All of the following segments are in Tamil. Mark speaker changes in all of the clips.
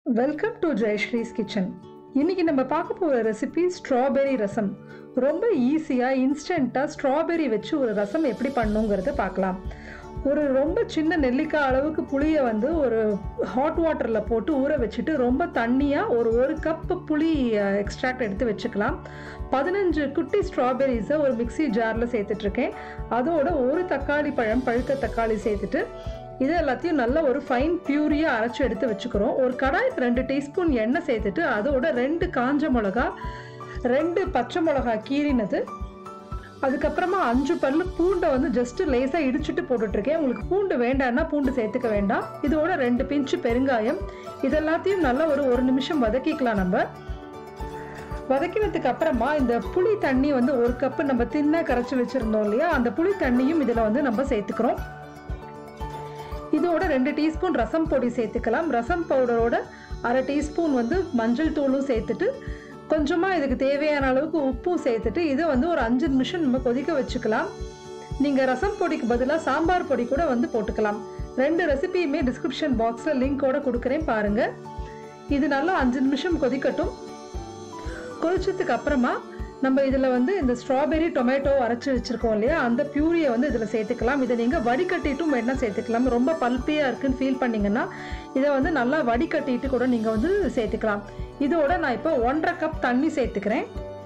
Speaker 1: வெல்கம் டு ஜெயஸ்ரீஸ் கிச்சன் இன்னைக்கு நம்ம பார்க்க போகிற ரெசிபி ஸ்ட்ராபெரி ரசம் ரொம்ப ஈஸியாக இன்ஸ்டண்ட்டாக ஸ்ட்ராபெரி வச்சு ஒரு ரசம் எப்படி பண்ணுங்கிறத பார்க்கலாம் ஒரு ரொம்ப சின்ன நெல்லிக்காய் அளவுக்கு புளியை வந்து ஒரு ஹாட் வாட்டரில் போட்டு ஊற வச்சுட்டு ரொம்ப தண்ணியாக ஒரு ஒரு கப் புளி எக்ஸ்ட்ராக்ட் எடுத்து வச்சுக்கலாம் பதினஞ்சு குட்டி ஸ்ட்ராபெரிஸை ஒரு மிக்ஸி ஜாரில் சேர்த்துட்ருக்கேன் அதோட ஒரு தக்காளி பழம் பழுத்த தக்காளி சேர்த்துட்டு இது எல்லாத்தையும் நல்ல ஒரு ஃபைன் பியூரியாக அரைச்சி எடுத்து வச்சுக்கிறோம் ஒரு கடாய்க்கு ரெண்டு டீஸ்பூன் எண்ணெய் சேர்த்துட்டு அதோட ரெண்டு காஞ்ச மிளகா ரெண்டு பச்சை மிளகா கீறினது அதுக்கப்புறமா அஞ்சு பல்லு பூண்டை வந்து ஜஸ்ட் லேசாக இடிச்சிட்டு போட்டுட்ருக்கேன் உங்களுக்கு பூண்டு வேண்டாம்னா பூண்டு சேர்த்துக்க வேண்டாம் இதோட ரெண்டு பிஞ்சு பெருங்காயம் இதெல்லாத்தையும் நல்லா ஒரு ஒரு நிமிஷம் வதக்கிக்கலாம் நம்ம வதக்கினதுக்கு அப்புறமா இந்த புளி தண்ணி வந்து ஒரு கப்பு நம்ம தின்ன கரைச்சி வச்சுருந்தோம் இல்லையா அந்த புளி தண்ணியும் இதில் வந்து நம்ம சேர்த்துக்கிறோம் இதோட ரெண்டு டீஸ்பூன் ரசம் பொடி சேர்த்துக்கலாம் ரசம் பவுடரோட அரை டீஸ்பூன் வந்து மஞ்சள் தூளும் சேர்த்துட்டு கொஞ்சமாக இதுக்கு தேவையான அளவுக்கு உப்பும் சேர்த்துட்டு இதை வந்து ஒரு அஞ்சு நிமிஷம் நம்ம கொதிக்க வச்சுக்கலாம் நீங்கள் ரசம் பொடிக்கு பதிலாக சாம்பார் பொடி கூட வந்து போட்டுக்கலாம் ரெண்டு ரெசிபியுமே டிஸ்கிரிப்ஷன் பாக்ஸில் லிங்கோட கொடுக்குறேன் பாருங்கள் இது நல்லா அஞ்சு நிமிஷம் கொதிக்கட்டும் கொதிச்சதுக்கு அப்புறமா நம்ம இதில் வந்து இந்த ஸ்ட்ராபெரி டொமேட்டோ அரைச்சி வச்சுருக்கோம் இல்லையா அந்த பியூரியை வந்து இதில் சேர்த்துக்கலாம் இதை நீங்கள் வடிகட்டிட்டும் வேணா சேர்த்துக்கலாம் ரொம்ப பல்பியாக இருக்குன்னு ஃபீல் பண்ணிங்கன்னா இதை வந்து நல்லா வடிகட்டிட்டு கூட நீங்கள் வந்து சேர்த்துக்கலாம் இதோட நான் இப்போ ஒன்றரை கப் தண்ணி சேர்த்துக்கிறேன்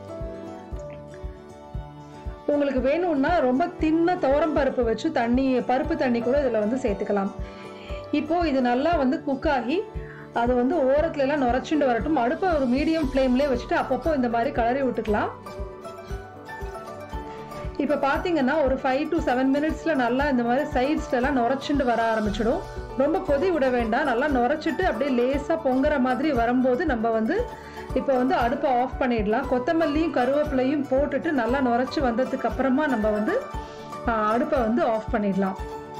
Speaker 1: உங்களுக்கு வேணும்னா ரொம்ப தின்ன துவரம் பருப்பு வச்சு தண்ணி பருப்பு தண்ணி கூட இதில் வந்து சேர்த்துக்கலாம் இப்போது இது நல்லா வந்து குக் ஆகி அது வந்து ஓரத்துல எல்லாம் நுரைச்சுண்டு வரட்டும் அடுப்பை ஒரு மீடியம் ஃப்ளேம்லேயே வச்சுட்டு அப்பப்போ இந்த மாதிரி கலரி விட்டுக்கலாம் இப்போ பார்த்தீங்கன்னா ஒரு ஃபைவ் டு செவன் மினிட்ஸில் நல்லா இந்த மாதிரி சைட்ஸ்லலாம் நுரைச்சுண்டு வர ஆரம்பிச்சிடும் ரொம்ப கொதி விட வேண்டாம் நல்லா நுரைச்சிட்டு அப்படியே லேசாக பொங்குற மாதிரி வரும்போது நம்ம வந்து இப்போ வந்து அடுப்பை ஆஃப் பண்ணிடலாம் கொத்தமல்லியும் கருவேப்பிலையும் போட்டுட்டு நல்லா நுரைச்சி வந்ததுக்கு அப்புறமா நம்ம வந்து அடுப்பை வந்து ஆஃப் பண்ணிடலாம்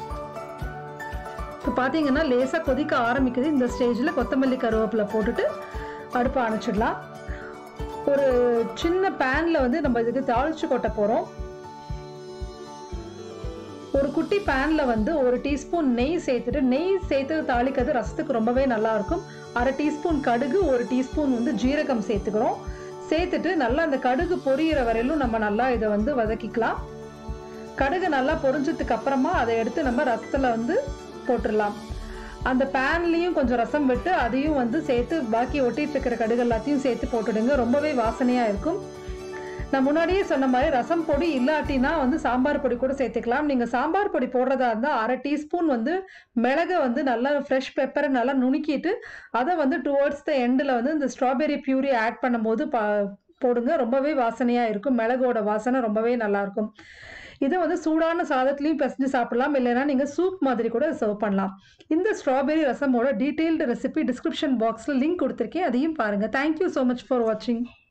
Speaker 1: இப்போ பார்த்தீங்கன்னா லேசாக கொதிக்க ஆரம்பிக்குது இந்த ஸ்டேஜில் கொத்தமல்லி கருவேப்பிலை போட்டுட்டு அடுப்பை அணைச்சிடலாம் ஒரு சின்ன பேனில் வந்து நம்ம இதுக்கு தாளிச்சு கொட்ட போகிறோம் ஒரு குட்டி பேனில் வந்து ஒரு டீஸ்பூன் நெய் சேர்த்துட்டு நெய் சேர்த்து தாளிக்கிறது ரசத்துக்கு ரொம்பவே நல்லாயிருக்கும் அரை டீஸ்பூன் கடுகு ஒரு டீஸ்பூன் வந்து ஜீரகம் சேர்த்துக்கிறோம் சேர்த்துட்டு நல்லா அந்த கடுகு பொரியிற வரையிலும் நம்ம நல்லா இதை வந்து வதக்கிக்கலாம் கடுகு நல்லா பொரிஞ்சதுக்கு அப்புறமா அதை எடுத்து நம்ம ரசத்தில் வந்து போட்டுடலாம் அந்த பேன்லேயும் கொஞ்சம் ரசம் விட்டு அதையும் வந்து சேர்த்து பாக்கி ஒட்டிட்டு இருக்கிற கடுகு எல்லாத்தையும் சேர்த்து போட்டுடுங்க ரொம்பவே வாசனையாக இருக்கும் நான் முன்னாடியே சொன்ன மாதிரி ரசம் பொடி இல்லாட்டினா வந்து சாம்பார் பொடி கூட சேர்த்துக்கலாம் நீங்கள் சாம்பார் பொடி போடுறதா இருந்தால் அரை டீஸ்பூன் வந்து மிளகை வந்து நல்லா ஃப்ரெஷ் பெப்பரை நல்லா நுணுக்கிட்டு அதை வந்து டுவர்ட்ஸ் த எண்டில் வந்து இந்த ஸ்ட்ராபெரி பியூரி ஆட் பண்ணும்போது பா போடுங்க ரொம்பவே வாசனையாக இருக்கும் மிளகோட வாசனை ரொம்பவே நல்லாயிருக்கும் இதை வந்து சூடான சாதத்துலேயும் பிசைஞ்சு சாப்பிடலாம் இல்லைன்னா நீங்கள் சூப் மாதிரி கூட சர்வ் பண்ணலாம் இந்த ஸ்ட்ராபெரி ரசமோட டீட்டெயில்டு ரெசிபி டிஸ்கிரிப்ஷன் பாக்ஸில் லிங்க் கொடுத்துருக்கேன் அதையும் பாருங்கள் தேங்க்யூ ஸோ மச் ஃபார் வாட்சிங்